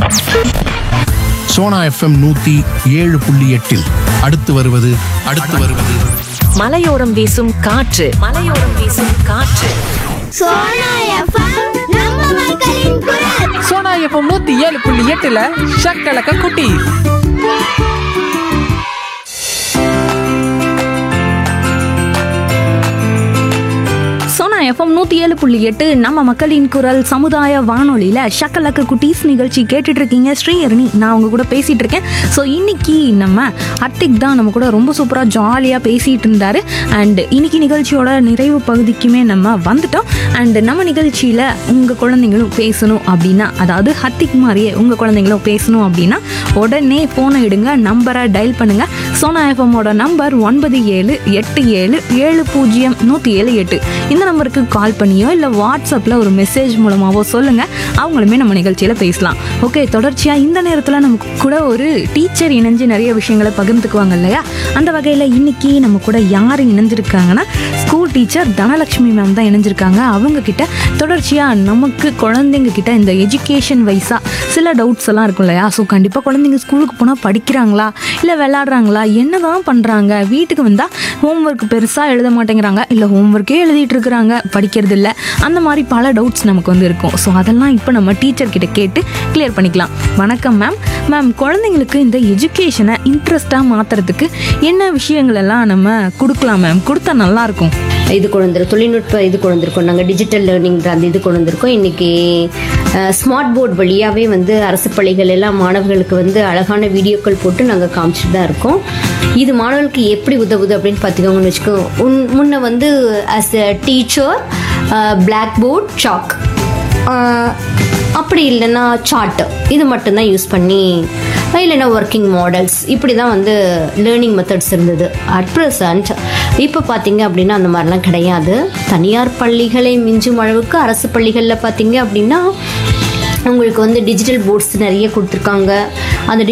Sona FM நூத்தி ஏழு புள்ளி எட்டில் அடுத்து வருவது அடுத்து வருவது மலையோரம் வீசும் காற்று மலையோரம் வீசும் காற்று சோனா எஃப்எம் நம்ம மக்களின் குரல் சோனா எஃப்எம் நூத்தி ஏழு புள்ளி எட்டுல ஷக்கலக்க குட்டி சோனா எஃப்எம் நூற்றி ஏழு புள்ளி எட்டு நம்ம மக்களின் குரல் சமுதாய வானொலியில் ஷக்கலக்க குட்டீஸ் நிகழ்ச்சி கேட்டுட்டு இருக்கீங்க ஸ்ரீஹரணி நான் உங்க கூட பேசிட்டு இருக்கேன் ஸோ இன்னைக்கு நம்ம அத்திக் தான் நம்ம கூட ரொம்ப சூப்பராக ஜாலியாக பேசிட்டு இருந்தாரு அண்ட் இன்னைக்கு நிகழ்ச்சியோட நிறைவு பகுதிக்குமே நம்ம வந்துட்டோம் அண்ட் நம்ம நிகழ்ச்சியில் உங்கள் குழந்தைங்களும் பேசணும் அப்படின்னா அதாவது ஹத்திக் மாதிரியே உங்கள் குழந்தைங்களும் பேசணும் அப்படின்னா உடனே ஃபோனை எடுங்க நம்பரை டயல் பண்ணுங்க சோனா எஃப்எம்மோட நம்பர் ஒன்பது ஏழு எட்டு ஏழு ஏழு பூஜ்ஜியம் நூற்றி ஏழு எட்டு இந்த நம்பருக்கு கால் பண்ணியோ இல்லை வாட்ஸ்அப்பில் ஒரு மெசேஜ் மூலமாகவோ சொல்லுங்கள் அவங்களுமே நம்ம நிகழ்ச்சியில் பேசலாம் ஓகே தொடர்ச்சியாக இந்த நேரத்தில் நமக்கு கூட ஒரு டீச்சர் இணைஞ்சு நிறைய விஷயங்களை பகிர்ந்துக்குவாங்க இல்லையா அந்த வகையில் இன்னைக்கு நம்ம கூட யார் இணைஞ்சிருக்காங்கன்னா ஸ்கூல் டீச்சர் தனலட்சுமி மேம் தான் இணைஞ்சிருக்காங்க அவங்க கிட்ட தொடர்ச்சியாக நமக்கு குழந்தைங்க கிட்ட இந்த எஜுகேஷன் வைஸாக சில டவுட்ஸ் எல்லாம் இருக்கும் இல்லையா ஸோ கண்டிப்பாக குழந்தைங்க ஸ்கூலுக்கு போனால் படிக்கிறாங்களா இல்லை விளையாடுறாங்களா என்ன தான் பண்ணுறாங்க வீட்டுக்கு வந்தால் ஹோம்ஒர்க் பெருசாக எழுத மாட்டேங்கிறாங்க இல்லை ஹோம்ஒர்க்கே எழுதிட்டு இருக்கிறாங்க படிக்கிறது இல்லை அந்த மாதிரி பல டவுட்ஸ் நமக்கு வந்து இருக்கும் ஸோ அதெல்லாம் இப்போ நம்ம டீச்சர் கிட்ட கேட்டு கிளியர் பண்ணிக்கலாம் வணக்கம் மேம் மேம் குழந்தைங்களுக்கு இந்த எஜுகேஷனை இன்ட்ரெஸ்டாக மாற்றுறதுக்கு என்ன விஷயங்கள் எல்லாம் நம்ம கொடுக்கலாம் மேம் கொடுத்தா நல்லாயிருக்கும் இது கொண்டு வந்திருக்கோம் தொழில்நுட்ப இது கொண்டு வந்திருக்கோம் நாங்கள் டிஜிட்டல் லேர்னிங் அந்த இது கொண்டு வந்திருக்கோம் இன்னைக்கு ஸ்மார்ட் போர்ட் வழியாகவே வந்து அரசு பள்ளிகள் எல்லாம் மாணவர்களுக்கு வந்து அழகான வீடியோக்கள் போட்டு நாங்கள் காமிச்சிட்டு தான் இருக்கோம் இது மாணவர்களுக்கு எப்படி உதவுது அப்படின்னு பார்த்துக்கோங்கன்னு வச்சுக்கோ உன் முன்ன வந்து as a teacher blackboard chalk அப்படி இல்லைன்னா சார்ட் இது மட்டும்தான் யூஸ் பண்ணி இல்லைன்னா ஒர்க்கிங் மாடல்ஸ் இப்படி தான் வந்து லேர்னிங் மெத்தட்ஸ் இருந்தது அட் ப்ரெசன்ட் இப்போ பார்த்தீங்க அப்படின்னா அந்த மாதிரிலாம் கிடையாது தனியார் பள்ளிகளை மிஞ்சும் அளவுக்கு அரசு பள்ளிகளில் பார்த்தீங்க அப்படின்னா உங்களுக்கு வந்து டிஜிட்டல் போர்ட்ஸ் நிறைய கொடுத்துருக்காங்க அந்த